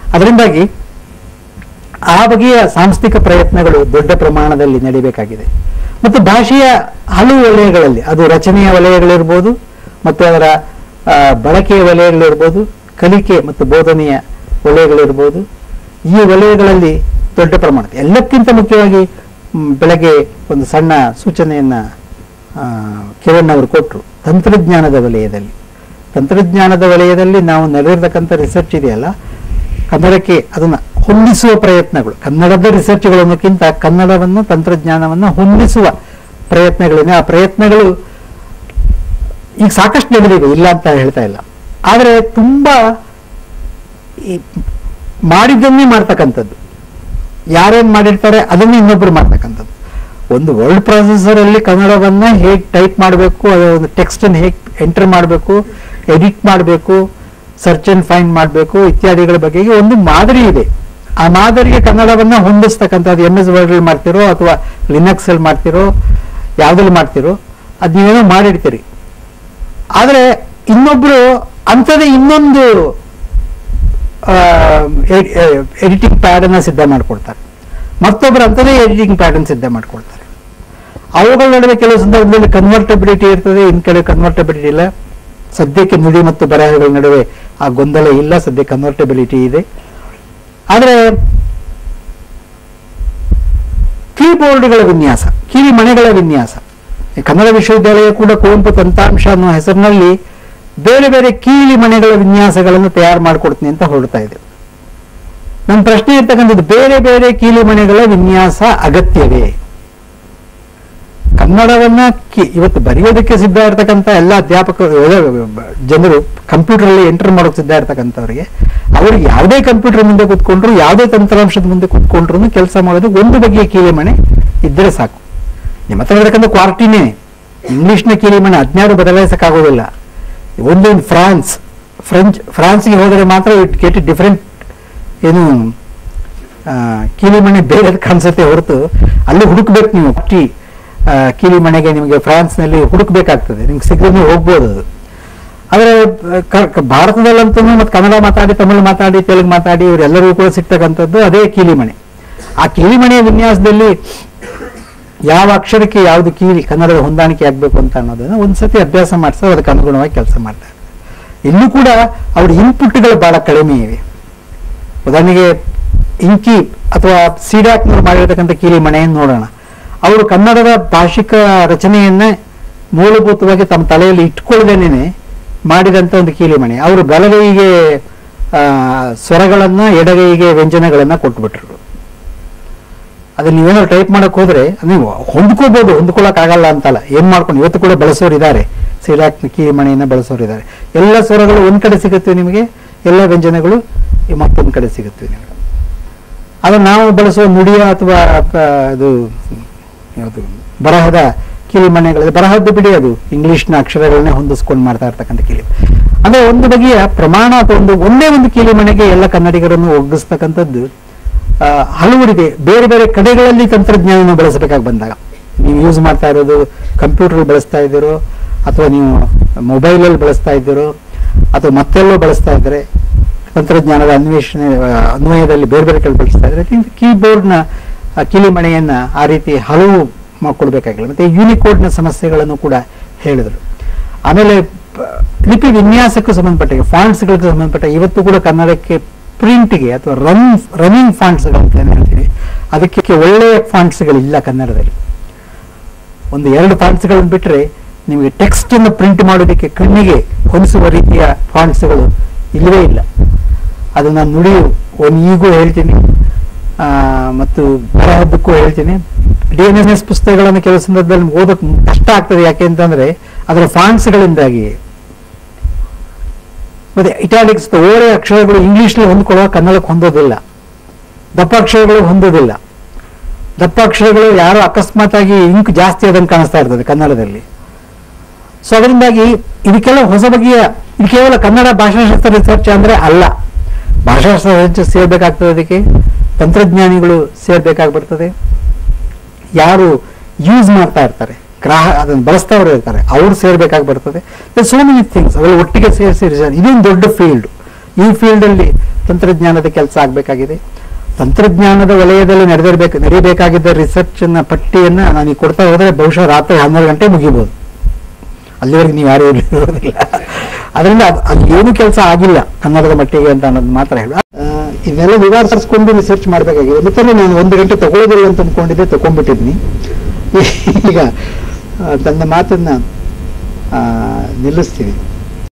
ಅದರಿಂದಾಗಿ ಆ ಬಗೆಯ ಸಾಂಸ್ಥಿಕ ಪ್ರಯತ್ನಗಳು ದೊಡ್ಡ ಪ್ರಮಾಣದಲ್ಲಿ ನಡೀಬೇಕಾಗಿದೆ ಮತ್ತು ಭಾಷೆಯ ಹಲವು ವಲಯಗಳಲ್ಲಿ ಅದು ರಚನೆಯ ವಲಯಗಳಿರ್ಬೋದು ಮತ್ತು ಅದರ ಆ, ಬಳಕೆಯ ವಲಯಗಳಿರ್ಬೋದು ಕಲಿಕೆ ಮತ್ತು ಬೋಧನೆಯ ವಲಯಗಳಿರ್ಬೋದು ಈ ವಲಯಗಳಲ್ಲಿ ದೊಡ್ಡ ಪ್ರಮಾಣ ಎಲ್ಲಕ್ಕಿಂತ ಮುಖ್ಯವಾಗಿ ಮ್, ಬೆಳಗ್ಗೆ ಒಂದು ಸಣ್ಣ ಸೂಚನೆಯನ್ನ ಆ, ಕಿರಣ್ ಅವರು ಕೊಟ್ಟರು ತಂತ್ರಜ್ಞಾನದ ವಲಯದಲ್ಲಿ ತಂತ್ರಜ್ಞಾನದ ವಲಯದಲ್ಲಿ ನಾವು ನಡೆದಿರ್ತಕ್ಕಂಥ ರಿಸರ್ಚ್ ಇದೆಯಲ್ಲ ಕನ್ನಡಕ್ಕೆ ಅದನ್ನ ಹೊಂದಿಸುವ ಪ್ರಯತ್ನಗಳು ಕನ್ನಡದ ರಿಸರ್ಚ್ಗಳು ಅನ್ನೋಕ್ಕಿಂತ ಕನ್ನಡವನ್ನು ತಂತ್ರಜ್ಞಾನವನ್ನು ಹೊಂದಿಸುವ ಪ್ರಯತ್ನಗಳಿವೆ ಆ ಪ್ರಯತ್ನಗಳು ಈಗ ಸಾಕಷ್ಟು ನಡೆದಿವೆ ಇಲ್ಲ ಅಂತ ಹೇಳ್ತಾ ಇಲ್ಲ ಆದರೆ ತುಂಬಾ ಈ ಮಾಡಿದ್ದನ್ನೇ ಮಾಡ್ತಕ್ಕಂಥದ್ದು ಯಾರೇನ್ ಮಾಡಿರ್ತಾರೆ ಅದನ್ನೇ ಇನ್ನೊಬ್ರು ಮಾಡ್ತಕ್ಕಂಥದ್ದು ಒಂದು ವರ್ಡ್ ಪ್ರೊಸೆಸರ್ ಅಲ್ಲಿ ಕನ್ನಡವನ್ನ ಹೇಗೆ ಟೈಪ್ ಮಾಡಬೇಕು ಅದರ ಒಂದು ಟೆಕ್ಸ್ಟ್ ಅನ್ನು ಹೇಗೆ ಎಂಟರ್ ಮಾಡಬೇಕು ಎಡಿಟ್ ಮಾಡಬೇಕು ಸರ್ಚ್ ಅಂಡ್ ಫೈಂಡ್ ಮಾಡಬೇಕು ಇತ್ಯಾದಿಗಳ ಬಗೆಗೆ ಒಂದು ಮಾದರಿ ಇದೆ ಆ ಮಾದರಿಗೆ ಕನ್ನಡವನ್ನ ಹೊಂದಿಸ್ತಕ್ಕಂಥದ್ದು ಎಂ ಎಸ್ ವರ್ಡ್ ಮಾಡ್ತಿರೋ ಅಥವಾ ಲಿನಕ್ಸ್ ಅಲ್ಲಿ ಮಾಡ್ತಿರೋ ಯಾವ್ದ್ರಲ್ಲಿ ಮಾಡ್ತಿರೋ ಅದ್ ನೀವೇನೋ ಮಾಡಿರ್ತೀರಿ ಆದ್ರೆ ಇನ್ನೊಬ್ರು ಅಂಥದ್ದೇ ಇನ್ನೊಂದು ಎಡಿಟಿಂಗ್ ಪ್ಯಾಡ್ ಅನ್ನ ಸಿದ್ಧ ಮಾಡ್ಕೊಡ್ತಾರೆ ಮತ್ತೊಬ್ರು ಅಂಥದ್ದೇ ಎಡಿಟಿಂಗ್ ಪ್ಯಾಡ್ ಅನ್ನು ಸಿದ್ಧ ಮಾಡ್ಕೊಡ್ತಾರೆ ಅವುಗಳ ನಡುವೆ ಕೆಲವು ಸಂದರ್ಭದಲ್ಲಿ ಕನ್ವರ್ಟಬಿಲಿಟಿ ಇರ್ತದೆ ಇನ್ ಕಡೆ ಕನ್ವರ್ಟಬಿಲಿಟಿ ಇಲ್ಲ ಸದ್ಯಕ್ಕೆ ನುಡಿ ಮತ್ತು ಬರಹಗಳ ನಡುವೆ ಆ ಗೊಂದಲ ಇಲ್ಲ ಸದ್ಯ ಕನ್ವರ್ಟಬಿಲಿಟಿ ಇದೆ ಆದರೆ ಕೀಬೋರ್ಡ್ಗಳ ವಿನ್ಯಾಸ ಕಿವಿ ಮನೆಗಳ ವಿನ್ಯಾಸ ಈ ಕನ್ನಡ ವಿಶ್ವವಿದ್ಯಾಲಯ ಕೂಡ ಕುವೆಂಪು ತಂತ್ರಾಂಶ ಅನ್ನೋ ಹೆಸರಿನಲ್ಲಿ ಬೇರೆ ಬೇರೆ ಕೀಲಿ ಮನೆಗಳ ವಿನ್ಯಾಸಗಳನ್ನು ತಯಾರು ಮಾಡಿಕೊಡ್ತೀನಿ ಅಂತ ಹೊರಡ್ತಾ ಇದೆ ನನ್ನ ಪ್ರಶ್ನೆ ಇರ್ತಕ್ಕಂಥದ್ದು ಬೇರೆ ಬೇರೆ ಕೀಲಿ ಮನೆಗಳ ವಿನ್ಯಾಸ ಅಗತ್ಯವೇ ಕನ್ನಡವನ್ನ ಕಿ- ಇವತ್ತು ಬರೆಯೋದಕ್ಕೆ ಸಿದ್ಧ ಇರ್ತಕ್ಕಂಥ ಎಲ್ಲ ಅಧ್ಯಾಪಕರು ಎಲ್ಲ ಜನರು ಕಂಪ್ಯೂಟರ್ ಅಲ್ಲಿ ಎಂಟರ್ ಮಾಡೋಕೆ ಸಿದ್ಧ ಇರ್ತಕ್ಕಂಥವ್ರಿಗೆ ಅವ್ರಿಗೆ ಯಾವುದೇ ಕಂಪ್ಯೂಟರ್ ಮುಂದೆ ಕೂತ್ಕೊಂಡ್ರು ಯಾವುದೇ ತಂತ್ರಾಂಶದ ಮುಂದೆ ಕೂತ್ಕೊಂಡ್ರು ಕೆಲಸ ಮಾಡೋದು ಒಂದು ಬಗೆಯ ಕೀಲಿ ಮನೆ ಇದ್ರೆ ಸಾಕು ನಿಮ್ಮ ಹತ್ರ ಇರತಕ್ಕಂಥ ಕ್ವಾರ್ಟಿನೇ ಇಂಗ್ಲಿಷ್ನ ಕೀಲಿ ಮನೆ ಹದಿನಾರು ಬದಲಾಯಿಸಕ್ಕಾಗೋದಿಲ್ಲ ಒಂದು in ಫ್ರಾನ್ಸ್ ಫ್ರೆಂಚ್ ಫ್ರಾನ್ಸ್ಗೆ ಹೋದರೆ ಮಾತ್ರ ಇಟ್ ಗೆಟ್ ಡಿಫರೆಂಟ್ ಏನು ಆ, ಕೀಲಿ ಮನೆ ಬೇರೆ ಕಾಣಿಸುತ್ತೆ ಹೊರತು ಅಲ್ಲಿ ಹುಡುಕ್ಬೇಕು ನೀವು ಟಿ ಕೀಲಿ ಮನೆಗೆ ನಿಮಗೆ ಫ್ರಾನ್ಸ್ನಲ್ಲಿ ಹುಡುಕ್ಬೇಕಾಗ್ತದೆ ನಿಮ್ಗೆ ಸಿಕ್ಕರೆ ನೀವು ಹೋಗ್ಬೋದು ಅದು ಆದರೆ ಕ- ಕ- ಭಾರತದಲ್ಲಂತೂ ಮತ್ತು ಕನ್ನಡ ಮಾತಾಡಿ ತಮಿಳು ಮಾತಾಡಿ ತೆಲುಗು ಮಾತಾಡಿ ಇವರೆಲ್ಲರಿಗೂ ಕೂಡ ಸಿಗ್ತಕ್ಕಂಥದ್ದು ಅದೇ ಕೀಲಿ ಮನೆ ಆ ಕೀಲಿ ಮನೆಯ ವಿನ್ಯಾಸದಲ್ಲಿ ಯಾವ ಅಕ್ಷರಕ್ಕೆ ಯಾವುದು ಕೀಲಿ ಕನ್ನಡದ ಹೊಂದಾಣಿಕೆ ಆಗಬೇಕು ಅಂತ ಅನ್ನೋದನ್ನ ಒಂದ್ಸತಿ ಅಭ್ಯಾಸ ಮಾಡಿಸಿ ಅದಕ್ಕೆ ಅನುಗುಣವಾಗಿ ಕೆಲಸ ಮಾಡ್ತಾರೆ ಇಲ್ಲೂ ಕೂಡ ಅವ್ರ ಇನ್ಪುಟ್ಗಳು ಬಹಳ ಕಡಿಮೆ ಇವೆ ಉದಾಹರಣೆಗೆ ಇಂಕಿ ಅಥವಾ ಸಿಡಾಕ್ನವ್ರು ಮಾಡಿರ್ತಕ್ಕಂಥ ಕೀಲಿ ಮನೆಯನ್ನು ನೋಡೋಣ ಅವರು ಕನ್ನಡದ ಭಾಷಿಕ ರಚನೆಯನ್ನ ಮೂಲಭೂತವಾಗಿ ತಮ್ಮ ತಲೆಯಲ್ಲಿ ಇಟ್ಕೊಳ್ಳದೇನೆ ಮಾಡಿದಂಥ ಒಂದು ಕೀಲಿ ಮನೆ ಅವರು ಬಲಗೈಗೆ ಆ, ಸ್ವರಗಳನ್ನ ಎಡಗೈಗೆ ವ್ಯಂಜನಗಳನ್ನ ಕೊಟ್ಬಿಟ್ರು ಅದನ್ನ ನೀವೇನಾದ್ರು ಟೈಪ್ ಮಾಡಕ್ ಹೋದ್ರೆ ನೀವು ಹೊಂದ್ಕೋಬಹುದು ಹೊಂದ್ಕೊಳಕ್ ಆಗಲ್ಲ ಅಂತಲ್ಲ ಏನ್ ಮಾಡ್ಕೊಂಡು ಇವತ್ತು ಕೂಡ ಬಳಸೋರು ಇದ್ದಾರೆ ಸಿಡಾಕ್ ಕೀಲಿ ಮಣೆಯನ್ನ ಬಳಸೋರು ಇದ್ದಾರೆ ಎಲ್ಲ ಸ್ವರಗಳು ಒಂದ್ ಕಡೆ ಸಿಗುತ್ತೆ ನಿಮಗೆ ಎಲ್ಲ ವ್ಯಂಜನಗಳು ಈ ಮತ್ತೊಂದ್ ಕಡೆ ಸಿಗುತ್ತೆ ನಿಮಗೆ ಅದು ನಾವು ಬಳಸುವ ನುಡಿಯ ಅಥವಾ ಆ, ಅದು ಯಾವುದು ಬರಹದ ಕಿಲಿಮನೆಗಳು ಬರಹದ್ದು ಬಿಡಿ ಅದು ಇಂಗ್ಲಿಷ್ನ ಅಕ್ಷರಗಳನ್ನೇ ಹೊಂದಿಸ್ಕೊಂಡು ಮಾಡ್ತಾ ಇರ್ತಕ್ಕಂಥ ಕಿಲಿ ಅಂದ್ರೆ ಒಂದು ಬಗೆಯ ಪ್ರಮಾಣ ಅಥವಾ ಒಂದು ಒಂದೇ ಒಂದು ಕಿಲಿಮನೆಗೆ ಎಲ್ಲ ಕನ್ನಡಿಗರನ್ನು ಒಗ್ಗಿಸ್ತಕ್ಕಂಥದ್ದು ಆ, ಹಲವರಿಗೆ ಬೇರೆ ಬೇರೆ ಕಡೆಗಳಲ್ಲಿ ತಂತ್ರಜ್ಞಾನ ಬಳಸಬೇಕಾಗಿ ಬಂದಾಗ ನೀವು ಯೂಸ್ ಮಾಡ್ತಾ ಇರೋದು ಕಂಪ್ಯೂಟರ್ ಬಳಸ್ತಾ ಇದ್ದೀರೋ ಅಥವಾ ನೀವು ಮೊಬೈಲಲ್ಲಿ ಬಳಸ್ತಾ ಇದ್ದೀರೋ ಅಥವಾ ಮತ್ತೆಲ್ಲೋ ಬಳಸ್ತಾ ಇದ್ದಾರೆ ತಂತ್ರಜ್ಞಾನದ ಅನ್ವೇಷಣೆ ಆ, ಅನ್ವಯದಲ್ಲಿ ಬೇರೆ ಬೇರೆ ಕಡೆ ಬಳಸ್ತಾ ಇದ್ದಾರೆ ಕೀಬೋರ್ಡ್ನ ಕಿಲಿಮಣೆಯನ್ನ ಆ ರೀತಿ ಹಲವು ಮಾಡ್ಕೊಳ್ಬೇಕಾಗಿಲ್ಲ ಮತ್ತೆ ಯೂನಿಕೋಡ್ನ ಸಮಸ್ಯೆಗಳನ್ನು ಕೂಡ ಹೇಳಿದರು ಆಮೇಲೆ ಪ- ಲಿಪಿ ವಿನ್ಯಾಸಕ್ಕೂ ಸಂಬಂಧಪಟ್ಟ ಫಾಂಟ್ಸ್ಗಳಿಗೆ ಸಂಬಂಧಪಟ್ಟ ಇವತ್ತು ಕೂಡ ಕನ್ನಡಕ್ಕೆ ಪ್ರಿಂಟ್ಗೆ ಅಥವಾ ರನ್ ರನ್ನಿಂಗ್ ಫಾಂಟ್ಸ್ಗಳು ಅಂತ ಏನ್ ಹೇಳ್ತೀವಿ ಅದಕ್ಕೆ ಒಳ್ಳೆಯ ಫಾಂಟ್ಸ್ಗಳಿಲ್ಲ ಕನ್ನಡದಲ್ಲಿ ಒಂದು ಎರಡು ಫಾಂಟ್ಸ್ಗಳನ್ನು ಬಿಟ್ಟರೆ ನಿಮಗೆ ಟೆಕ್ಸ್ಟ್ ಅನ್ನು ಪ್ರಿಂಟ್ ಮಾಡೋದಕ್ಕೆ ಕಣ್ಣಿಗೆ ಹೊಲಿಸುವ ರೀತಿಯ ಫಾಂಟ್ಸ್ಗಳು ಇಲ್ಲವೇ ಇಲ್ಲ ಅದು ನಾನು ನುಡಿ ಒಂದು ಈಗೂ ಹೇಳ್ತೀನಿ ಆ, ಮತ್ತು ಬರಹದ್ದಕ್ಕೂ ಹೇಳ್ತೀನಿ ಡಿ ಎನ್ ಎಸ್ ಎಸ್ ಪುಸ್ತಕಗಳನ್ನು ಕೆಲವು ಸಂದರ್ಭದಲ್ಲಿ ಓದೋಕೆ ಕಷ್ಟ ಆಗ್ತದೆ ಯಾಕೆ ಅಂತಂದ್ರೆ ಅದರ ಫಾಂಟ್ಸ್ಗಳಿಂದಾಗಿ ಮತ್ತೆ ಇಟಾಲಿಕ್ಸ್ ಓರೆ ಅಕ್ಷರಗಳು ಇಂಗ್ಲಿಷ್ನಲ್ಲಿ ಹೊಂದ್ಕೊಳ್ಳೋ ಕನ್ನಡಕ್ಕೆ ಹೊಂದೋದಿಲ್ಲ ದಪ್ಪ ಅಕ್ಷರಗಳು ಹೊಂದೋದಿಲ್ಲ ದಪ್ಪ ಅಕ್ಷರಗಳು ಯಾರೋ ಅಕಸ್ಮಾತ್ ಆಗಿ ಇಂಕ್ ಜಾಸ್ತಿ ಆದಂಗೆ ಕಾಣಿಸ್ತಾ ಇರ್ತದೆ ಕನ್ನಡದಲ್ಲಿ ಸೊ ಅದರಿಂದಾಗಿ ಇದಕ್ಕೆಲ್ಲ ಹೊಸ ಬಗೆಯ ಇದು ಕೇವಲ ಕನ್ನಡ ಭಾಷಾಶಾಸ್ತ್ರ ರಿಸರ್ಚ್ ಅಂದ್ರೆ ಅಲ್ಲ ಭಾಷಾಶಾಸ್ತ್ರ ರಿಸರ್ಚ್ ಸೇರ್ಬೇಕಾಗ್ತದೆ ಅದಕ್ಕೆ ತಂತ್ರಜ್ಞಾನಿಗಳು ಸೇರ್ಬೇಕಾಗಿ ಬರ್ತದೆ ಯಾರು ಯೂಸ್ ಮಾಡ್ತಾ ಇರ್ತಾರೆ ಗ್ರಾಹ ಅದನ್ನು ಬಳಸ್ತವ್ರು ಇರ್ತಾರೆ ಅವ್ರು ಸೇರ್ಬೇಕಾಗಿ ಬರ್ತದೆ ಸೋ ಮೆನಿ ಥಿಂಗ್ಸ್ ಅವೆಲ್ಲ ಒಟ್ಟಿಗೆ ಸೇರಿಸಿ ಇದೊಂದು ದೊಡ್ಡ ಫೀಲ್ಡ್ ಈ ಫೀಲ್ಡ್ ಅಲ್ಲಿ ತಂತ್ರಜ್ಞಾನದ ಕೆಲಸ ಆಗಬೇಕಾಗಿದೆ ತಂತ್ರಜ್ಞಾನದ ವಲಯದಲ್ಲಿ ನಡೆದಿರಬೇಕು ನಡೀಬೇಕಾಗಿದ್ದ ರಿಸರ್ಚ್ ನ ಪಟ್ಟಿಯನ್ನ ನಾನು ಕೊಡ್ತಾ ಹೋದ್ರೆ ಬಹುಶಃ ರಾತ್ರಿ ಹನ್ನೆರಡು ಗಂಟೆ ಮುಗಿಬಹುದು ಅಲ್ಲಿವರೆಗೆ ನೀವು ಯಾರು ಇರೋದಿಲ್ಲ ಅದರಿಂದ ಅದ್- ಅಲ್ಲಿ ಏನು ಕೆಲಸ ಆಗಿಲ್ಲ ಕನ್ನಡದ ಮಟ್ಟಿಗೆ ಅಂತ ಅನ್ನೋದು ಮಾತ್ರ ಹೇಳ ಇದೆಲ್ಲ ವಿವಾದಿಸ್ಕೊಂಡು ರಿಸರ್ಚ್ ಮಾಡಬೇಕಾಗಿದೆ ಮತ್ತೆ ನಾನು ಒಂದು ಗಂಟೆ ತಗೊಳ್ಳೋದಿಲ್ಲ ಅಂತ ಅಂದ್ಕೊಂಡಿದ್ದೆ ತಗೊಂಡ್ಬಿಟ್ಟಿದ್ನಿ ಈಗ ಆ, ತನ್ನ ಮಾತನ್ನ ಆ, ನಿಲ್ಲಿಸ್ತೀವಿ